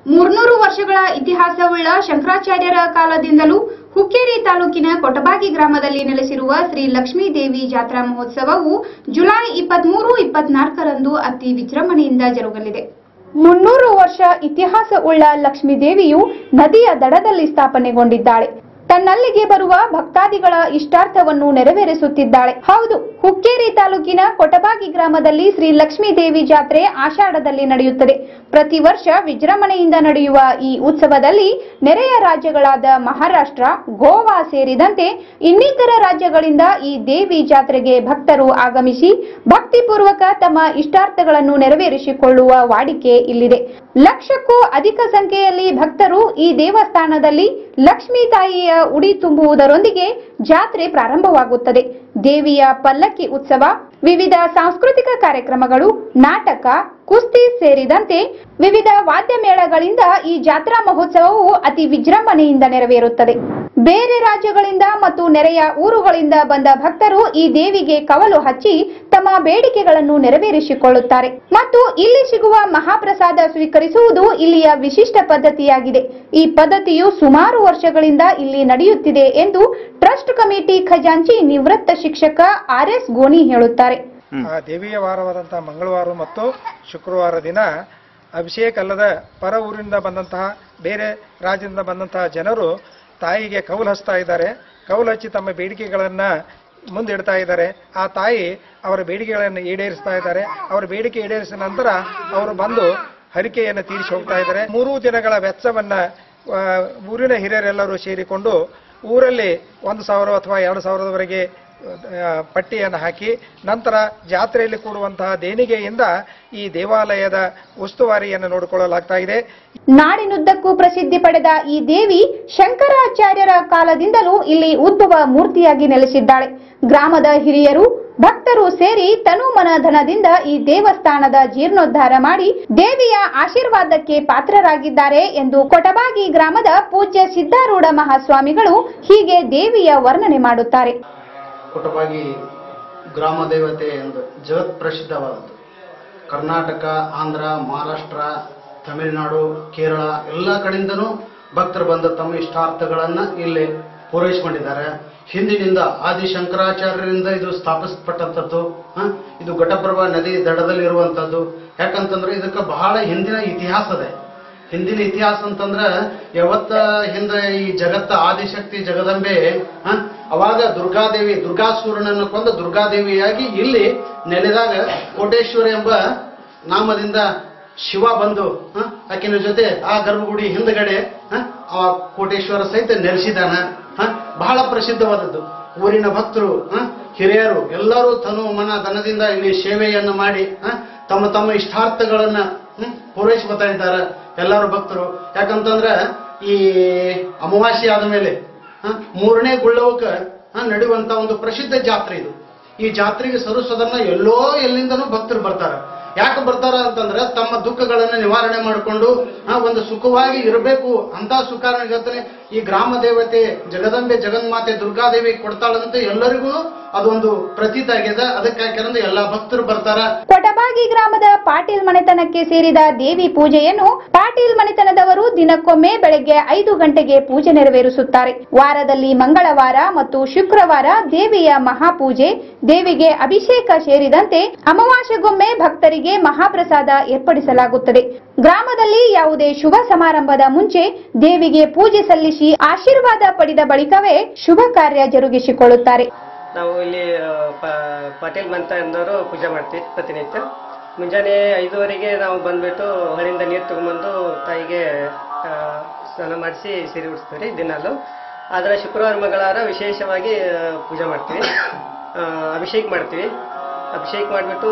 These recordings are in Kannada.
ಮೂರ್ನೂರು ವರ್ಷಗಳ ಇತಿಹಾಸವುಳ್ಳ ಶಂಕರಾಚಾರ್ಯರ ಕಾಲದಿಂದಲೂ ಹುಕ್ಕೇರಿ ತಾಲೂಕಿನ ಕೊಟಬಾಗಿ ಗ್ರಾಮದಲ್ಲಿ ನೆಲೆಸಿರುವ ಶ್ರೀ ಲಕ್ಷ್ಮೀ ದೇವಿ ಜಾತ್ರಾ ಮಹೋತ್ಸವವು ಜುಲೈ ಇಪ್ಪತ್ಮೂರು ಇಪ್ಪತ್ನಾಲ್ಕರಂದು ಅತಿ ವಿಜೃಂಭಣೆಯಿಂದ ಜರುಗಲಿದೆ ಮುನ್ನೂರು ವರ್ಷ ಇತಿಹಾಸವುಳ್ಳ ಲಕ್ಷ್ಮೀ ದೇವಿಯು ನದಿಯ ದಡದಲ್ಲಿ ಸ್ಥಾಪನೆಗೊಂಡಿದ್ದಾಳೆ ತನ್ನಲ್ಲಿಗೆ ಬರುವ ಭಕ್ತಾದಿಗಳ ಇಷ್ಟಾರ್ಥವನ್ನು ನೆರವೇರಿಸುತ್ತಿದ್ದಾಳೆ ಹೌದು ಹುಕ್ಕೇರಿ ತಾಲೂಕಿನ ಕೊಟಬಾಗಿ ಗ್ರಾಮದಲ್ಲಿ ಶ್ರೀ ಲಕ್ಷ್ಮೀ ದೇವಿ ಜಾತ್ರೆ ಆಷಾಢದಲ್ಲಿ ನಡೆಯುತ್ತದೆ ಪ್ರತಿ ವರ್ಷ ವಿಜೃಂಭಣೆಯಿಂದ ನಡೆಯುವ ಈ ಉತ್ಸವದಲ್ಲಿ ನೆರೆಯ ರಾಜ್ಯಗಳಾದ ಮಹಾರಾಷ್ಟ್ರ ಗೋವಾ ಸೇರಿದಂತೆ ಇನ್ನಿತರ ರಾಜ್ಯಗಳಿಂದ ಈ ದೇವಿ ಜಾತ್ರೆಗೆ ಭಕ್ತರು ಆಗಮಿಸಿ ಭಕ್ತಿಪೂರ್ವಕ ತಮ್ಮ ಇಷ್ಟಾರ್ಥಗಳನ್ನು ನೆರವೇರಿಸಿಕೊಳ್ಳುವ ವಾಡಿಕೆ ಇಲ್ಲಿದೆ ಲಕ್ಷಕ್ಕೂ ಅಧಿಕ ಸಂಖ್ಯೆಯಲ್ಲಿ ಭಕ್ತರು ಈ ದೇವಸ್ಥಾನದಲ್ಲಿ ಲಕ್ಷ್ಮೀ ತಾಯಿಯ ಉಡಿ ತುಂಬುವುದರೊಂದಿಗೆ ಜಾತ್ರೆ ಪ್ರಾರಂಭವಾಗುತ್ತದೆ ದೇವಿಯ ಪಲ್ಲಕ್ಕಿ ಉತ್ಸವ ವಿವಿಧ ಸಾಂಸ್ಕೃತಿಕ ಕಾರ್ಯಕ್ರಮಗಳು ನಾಟಕ ಕುಸ್ತಿ ಸೇರಿದಂತೆ ವಿವಿಧ ವಾದ್ಯ ಮೇಳಗಳಿಂದ ಈ ಜಾತ್ರಾ ಮಹೋತ್ಸವವು ಅತಿ ವಿಜೃಂಭಣೆಯಿಂದ ನೆರವೇರುತ್ತದೆ ಬೇರೆ ರಾಜ್ಯಗಳಿಂದ ಮತ್ತು ನೆರೆಯ ಊರುಗಳಿಂದ ಬಂದ ಭಕ್ತರು ಈ ದೇವಿಗೆ ಕವಲು ಹಚ್ಚಿ ತಮ್ಮ ಬೇಡಿಕೆಗಳನ್ನು ನೆರವೇರಿಸಿಕೊಳ್ಳುತ್ತಾರೆ ಮತ್ತು ಇಲ್ಲಿ ಸಿಗುವ ಮಹಾಪ್ರಸಾದ ಸ್ವೀಕರಿಸುವುದು ಇಲ್ಲಿಯ ವಿಶಿಷ್ಟ ಪದ್ಧತಿಯಾಗಿದೆ ಈ ಪದ್ಧತಿಯು ಸುಮಾರು ವರ್ಷಗಳಿಂದ ಇಲ್ಲಿ ನಡೆಯುತ್ತಿದೆ ಎಂದು ಟ್ರಸ್ಟ್ ಕಮಿಟಿ ಖಜಾಂಚಿ ನಿವೃತ್ತ ಶಿಕ್ಷಕ ಆರ್ ಎಸ್ ಗೋಣಿ ಹೇಳುತ್ತಾರೆ ಆ ದೇವಿಯ ವಾರವಾದಂತಹ ಮಂಗಳವಾರ ಮತ್ತು ಶುಕ್ರವಾರ ದಿನ ಅಭಿಷೇಕ ಅಲ್ಲದ ಪರ ಊರಿಂದ ಬಂದಂತಹ ಬೇರೆ ರಾಜ್ಯದಿಂದ ಬಂದಂತಹ ಜನರು ತಾಯಿಗೆ ಕೌಲು ಹಚ್ತಾ ಇದ್ದಾರೆ ಕೌಲು ಹಚ್ಚಿ ತಮ್ಮ ಬೇಡಿಕೆಗಳನ್ನು ಮುಂದಿಡ್ತಾ ಇದ್ದಾರೆ ಆ ತಾಯಿ ಅವರ ಬೇಡಿಕೆಗಳನ್ನು ಈಡೇರಿಸ್ತಾ ಇದ್ದಾರೆ ಅವರ ಬೇಡಿಕೆ ಈಡೇರಿಸಿದ ನಂತರ ಅವರು ಬಂದು ಹರಿಕೆಯನ್ನು ತೀರಿಸಿ ಹೋಗ್ತಾ ಇದ್ದಾರೆ ಮೂರು ದಿನಗಳ ವೆಚ್ಚವನ್ನ ಆ, ಊರಿನ ಹಿರಿಯರೆಲ್ಲರೂ ಸೇರಿಕೊಂಡು ಊರಲ್ಲಿ ಒಂದು ಸಾವಿರ ಅಥವಾ ಎರಡು ಸಾವಿರದವರೆಗೆ ಆ, ಪಟ್ಟಿಯನ್ನು ಹಾಕಿ ನಂತರ ಜಾತ್ರೆಯಲ್ಲಿ ಕೂಡುವಂತಹ ದೇಣಿಗೆಯಿಂದ ಈ ದೇವಾಲಯದ ಉಸ್ತುವಾರಿಯನ್ನು ನೋಡಿಕೊಳ್ಳಲಾಗ್ತಾ ಇದೆ ನಾಡಿನುದ್ದಕ್ಕೂ ಪ್ರಸಿದ್ಧಿ ಪಡೆದ ಈ ದೇವಿ ಶಂಕರಾಚಾರ್ಯರ ಕಾಲದಿಂದಲೂ ಇಲ್ಲಿ ಉದ್ಭವ ಮೂರ್ತಿಯಾಗಿ ನೆಲೆಸಿದ್ದಾಳೆ ಗ್ರಾಮದ ಹಿರಿಯರು ಭಕ್ತರು ಸೇರಿ ತನುಮನ ಧನದಿಂದ ಈ ದೇವಸ್ಥಾನದ ಜೀರ್ಣೋದ್ಧಾರ ಮಾಡಿ ದೇವಿಯ ಆಶೀರ್ವಾದಕ್ಕೆ ಪಾತ್ರರಾಗಿದ್ದಾರೆ ಎಂದು ಕೊಟಬಾಗಿ ಗ್ರಾಮದ ಪೂಜ್ಯ ಸಿದ್ದಾರೂಢ ಮಹಾಸ್ವಾಮಿಗಳು ಹೀಗೆ ದೇವಿಯ ವರ್ಣನೆ ಮಾಡುತ್ತಾರೆ ಕುಟುಂಬಾಗಿ ಗ್ರಾಮ ದೇವತೆ ಎಂದು ಜಗತ್ ಪ್ರಸಿದ್ಧವಾದದ್ದು ಕರ್ನಾಟಕ ಆಂಧ್ರ ಮಹಾರಾಷ್ಟ್ರ ತಮಿಳುನಾಡು ಕೇರಳ ಎಲ್ಲ ಕಡೆಯಿಂದನೂ ಭಕ್ತರು ಬಂದು ತಮ್ಮ ಇಷ್ಟಾರ್ಥಗಳನ್ನು ಇಲ್ಲಿ ಪೂರೈಸಿಕೊಂಡಿದ್ದಾರೆ ಹಿಂದಿನಿಂದ ಆದಿ ಶಂಕರಾಚಾರ್ಯರಿಂದ ಇದು ಸ್ಥಾಪಿಸಲ್ಪಟ್ಟಂಥದ್ದು ಹ? ಇದು ಘಟಪ್ರಭಾ ನದಿ ದಡದಲ್ಲಿ ಇರುವಂಥದ್ದು ಯಾಕಂತಂದ್ರೆ ಇದಕ್ಕೆ ಬಹಳ ಹಿಂದಿನ ಇತಿಹಾಸ ಇದೆ ಹಿಂದಿನ ಇತಿಹಾಸ ಅಂತಂದ್ರ ಯಾವತ್ತ ಹಿಂದೆ ಈ ಜಗತ್ತ ಆದಿಶಕ್ತಿ ಜಗದಂಬೆ ಹ, ಅವಾಗ ದುರ್ಗಾದೇವಿ ದುರ್ಗಾಸೂರನನ್ನು ಕೊಂದ ದುರ್ಗಾದೇವಿಯಾಗಿ ಇಲ್ಲಿ ನೆಲೆದಾಗ ಕೋಟೇಶ್ವರ ಎಂಬ ನಾಮದಿಂದ ಶಿವ ಬಂದು ಹ, ಆಕಿನ ಜೊತೆ ಆ ಗರ್ಭಗುಡಿ ಹಿಂದ್ಗಡೆ ಹ, ಆ ಕೋಟೇಶ್ವರ ಸಹಿತ ನೆಲೆಸಿದಾನ ಹ, ಬಹಳ ಪ್ರಸಿದ್ಧವಾದದ್ದು ಊರಿನ ಭಕ್ತರು ಹ, ಹಿರಿಯರು ಎಲ್ಲರೂ ತನು ಮನ ಧನದಿಂದ ಇಲ್ಲಿ ಸೇವೆಯನ್ನು ಮಾಡಿ ಹ, ತಮ್ಮ ತಮ್ಮ ಇಷ್ಟಾರ್ಥಗಳನ್ನ ಹ್ಮ್, ಪೂರೈಸ್ಕೊತಾ ಇದ್ದಾರೆ ಎಲ್ಲರೂ ಭಕ್ತರು ಯಾಕಂತಂದ್ರೆ ಈ ಅಮಾವಾಸ್ಯೆ ಆದ ಮೇಲೆ ಹ, ಮೂರನೇ ಗುಳ್ಳವಕ್ಕ ಹ, ನಡೆಯುವಂತ ಒಂದು ಪ್ರಸಿದ್ಧ ಜಾತ್ರೆ ಇದು ಈ ಜಾತ್ರೆಗೆ ಸರುಸದನ್ನ ಎಲ್ಲೋ ಎಲ್ಲಿಂದನೂ ಭಕ್ತರು ಬರ್ತಾರೆ ಯಾಕೆ ಬರ್ತಾರ ಅಂತಂದ್ರೆ ತಮ್ಮ ದುಃಖಗಳನ್ನ ನಿವಾರಣೆ ಮಾಡಿಕೊಂಡು ಆ, ಒಂದು ಸುಖವಾಗಿ ಇರಬೇಕು ಅಂತ ಸುಖ ಇವತ್ತನೇ ಈ ಗ್ರಾಮ ದೇವತೆ ಜಗದಂಬೆ ಜಗನ್ಮಾತೆ ದುರ್ಗಾದೇವಿ ಕೊಡ್ತಾಳಂತ ಎಲ್ಲರಿಗೂ ಅದೊಂದು ಪ್ರತೀತ ಆಗಿದೆ ಅದಕ್ಕಾಗಿ ಎಲ್ಲಾ ಭಕ್ತರು ಬರ್ತಾರ ಕೊಟಬಾಗಿ ಗ್ರಾಮದ ಪಾಟೀಲ್ ಮನೆತನಕ್ಕೆ ಸೇರಿದ ದೇವಿ ಪೂಜೆಯನ್ನು ಪಾಟೀಲ್ ಮನೆತನದವರು ದಿನಕ್ಕೊಮ್ಮೆ ಬೆಳಗ್ಗೆ ಐದು ಗಂಟೆಗೆ ಪೂಜೆ ನೆರವೇರಿಸುತ್ತಾರೆ ವಾರದಲ್ಲಿ ಮಂಗಳವಾರ ಮತ್ತು ಶುಕ್ರವಾರ ದೇವಿಯ ಮಹಾಪೂಜೆ ದೇವಿಗೆ ಅಭಿಷೇಕ ಸೇರಿದಂತೆ ಅಮಾವಾಸ್ಯೆಗೊಮ್ಮೆ ಭಕ್ತರಿಗೆ ಮಹಾಪ್ರಸಾದ ಏರ್ಪಡಿಸಲಾಗುತ್ತದೆ ಗ್ರಾಮದಲ್ಲಿ ಯಾವುದೇ ಶುಭ ಸಮಾರಂಭದ ಮುಂಚೆ ದೇವಿಗೆ ಪೂಜೆ ಸಲ್ಲಿಸಿ ಆಶೀರ್ವಾದ ಪಡೆದ ಬಳಿಕವೇ ಶುಭ ಕಾರ್ಯ ಜರುಗಿಸಿಕೊಳ್ಳುತ್ತಾರೆ ನಾವು ಇಲ್ಲಿ ಆ, ಪ- ಪಾಟೀಲ್ ಮಂತ ಎಂದವರು ಪೂಜೆ ಮಾಡ್ತೀವಿ ಪ್ರತಿನಿತ್ಯ ಮುಂಜಾನೆ ಐದುವರೆಗೆ ನಾವು ಬಂದ್ಬಿಟ್ಟು ಹೊಳಿಂದ ನೀರು ತಗೊಂಬಂದು ತಾಯಿಗೆ ಆ, ಸ್ನಾನ ಮಾಡಿಸಿ ಸೀರೆ ಉಡಿಸ್ತೀವಿ ದಿನಾಲು ಆದರೆ ಶುಕ್ರವಾರ ಮಂಗಳವಾರ ವಿಶೇಷವಾಗಿ ಆ, ಪೂಜೆ ಮಾಡ್ತೀವಿ ಆ, ಅಭಿಷೇಕ ಮಾಡ್ತೀವಿ ಅಭಿಷೇಕ ಮಾಡಿಬಿಟ್ಟು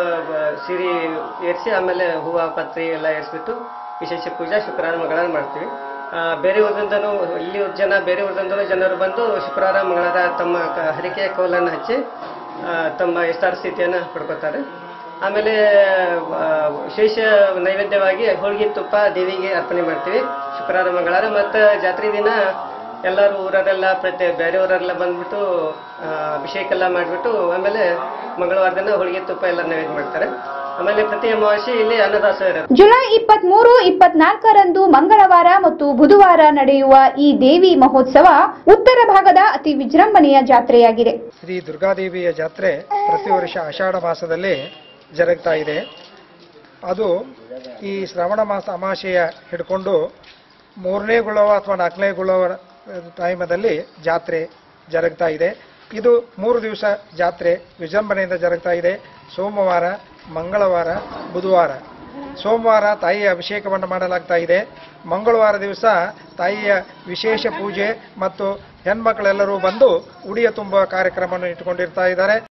ಸೀರೆ ಏರಿಸಿ ಆಮೇಲೆ ಹೂವು ಪತ್ರಿ ಎಲ್ಲ ಏರಿಸ್ಬಿಟ್ಟು ವಿಶೇಷ ಪೂಜೆ ಶುಕ್ರವಾರ ಮಂಗಳವಾರ ಮಾಡ್ತೀವಿ ಆ, ಬೇರೆ ಊರಿಂದನೂ ಇಲ್ಲಿ ಜನ ಬೇರೆ ಊರಿಂದನೂ ಜನರು ಬಂದು ಶುಕ್ರವಾರ ಮಂಗಳವಾರ ತಮ್ಮ ಕ- ಹರಿಕೆ ಕೌಲನ್ನು ಹಚ್ಚಿ ಆ, ತಮ್ಮ ಇಷ್ಟಾರ ಸ್ಥಿತಿಯನ್ನು ಪಡ್ಕೋತಾರೆ ಆಮೇಲೆ ಆ, ವಿಶೇಷ ನೈವೇದ್ಯವಾಗಿ ಹೋಳಿಗೆ ತುಪ್ಪ ದೇವಿಗೆ ಅರ್ಪಣೆ ಮಾಡ್ತೀವಿ ಶುಕ್ರವಾರ ಮಂಗಳವಾರ ಮತ್ತು ಜಾತ್ರೆ ದಿನ ಎಲ್ಲರೂ ಊರರೆಲ್ಲ ಪ್ರತಿ ಬೇರೆ ಊರೆಲ್ಲ ಬಂದ್ಬಿಟ್ಟು ಆ, ಅಭಿಷೇಕ ಎಲ್ಲ ಮಾಡಿಬಿಟ್ಟು ಆಮೇಲೆ ಮಂಗಳವಾರ ದಿನ ಹೋಳಿಗೆ ತುಪ್ಪ ಎಲ್ಲ ನೈವೇದ್ಯ ಮಾಡ್ತಾರೆ ಆಮೇಲೆ ಪ್ರತಿ ಅಮಾವಾಸ್ಯೆ ಇಲ್ಲಿ ಅನ್ನದಾಸೋಹ ಇರುತ್ತೆ ಜುಲೈ ಇಪ್ಪತ್ಮೂರು ಇಪ್ಪತ್ನಾಲ್ಕರಂದು ಮಂಗಳವಾರ ಮತ್ತು ಬುಧವಾರ ನಡೆಯುವ ಈ ದೇವಿ ಮಹೋತ್ಸವ ಉತ್ತರ ಭಾಗದ ಅತಿ ವಿಜೃಂಭಣೆಯ ಜಾತ್ರೆಯಾಗಿದೆ ಶ್ರೀ ದುರ್ಗಾದೇವಿಯ ಜಾತ್ರೆ ಪ್ರತಿ ವರ್ಷ ಆಷಾಢ ಮಾಸದಲ್ಲಿ ಜರುಗ್ತಾ ಇದೆ ಅದು ಈ ಶ್ರಾವಣ ಮಾಸ ಅಮಾವಾಸ್ಯೆಯ ಹಿಡ್ಕೊಂಡು ಮೂರನೇ ಗುಳವ ಅಥವಾ ನಾಲ್ಕನೇ ಗುಳವ ಟೈಮದಲ್ಲಿ ಜಾತ್ರೆ ಜರುಗ್ತಾ ಇದೆ ಇದು ಮೂರು ದಿವಸ ಜಾತ್ರೆ ವಿಜೃಂಭಣೆಯಿಂದ ಜರುಗ್ತಾ ಇದೆ ಸೋಮವಾರ ಮಂಗಳವಾರ ಬುಧವಾರ ಸೋಮವಾರ ತಾಯಿಯ ಅಭಿಷೇಕವನ್ನು ಮಾಡಲಾಗ್ತಾ ಇದೆ ಮಂಗಳವಾರ ದಿವಸ ತಾಯಿಯ ವಿಶೇಷ ಪೂಜೆ ಮತ್ತು ಹೆಣ್ಮಕ್ಳೆಲ್ಲರೂ ಬಂದು ಉಡಿಯ ತುಂಬುವ ಕಾರ್ಯಕ್ರಮವನ್ನು ಇಟ್ಟುಕೊಂಡಿರ್ತಾ ಇದ್ದಾರೆ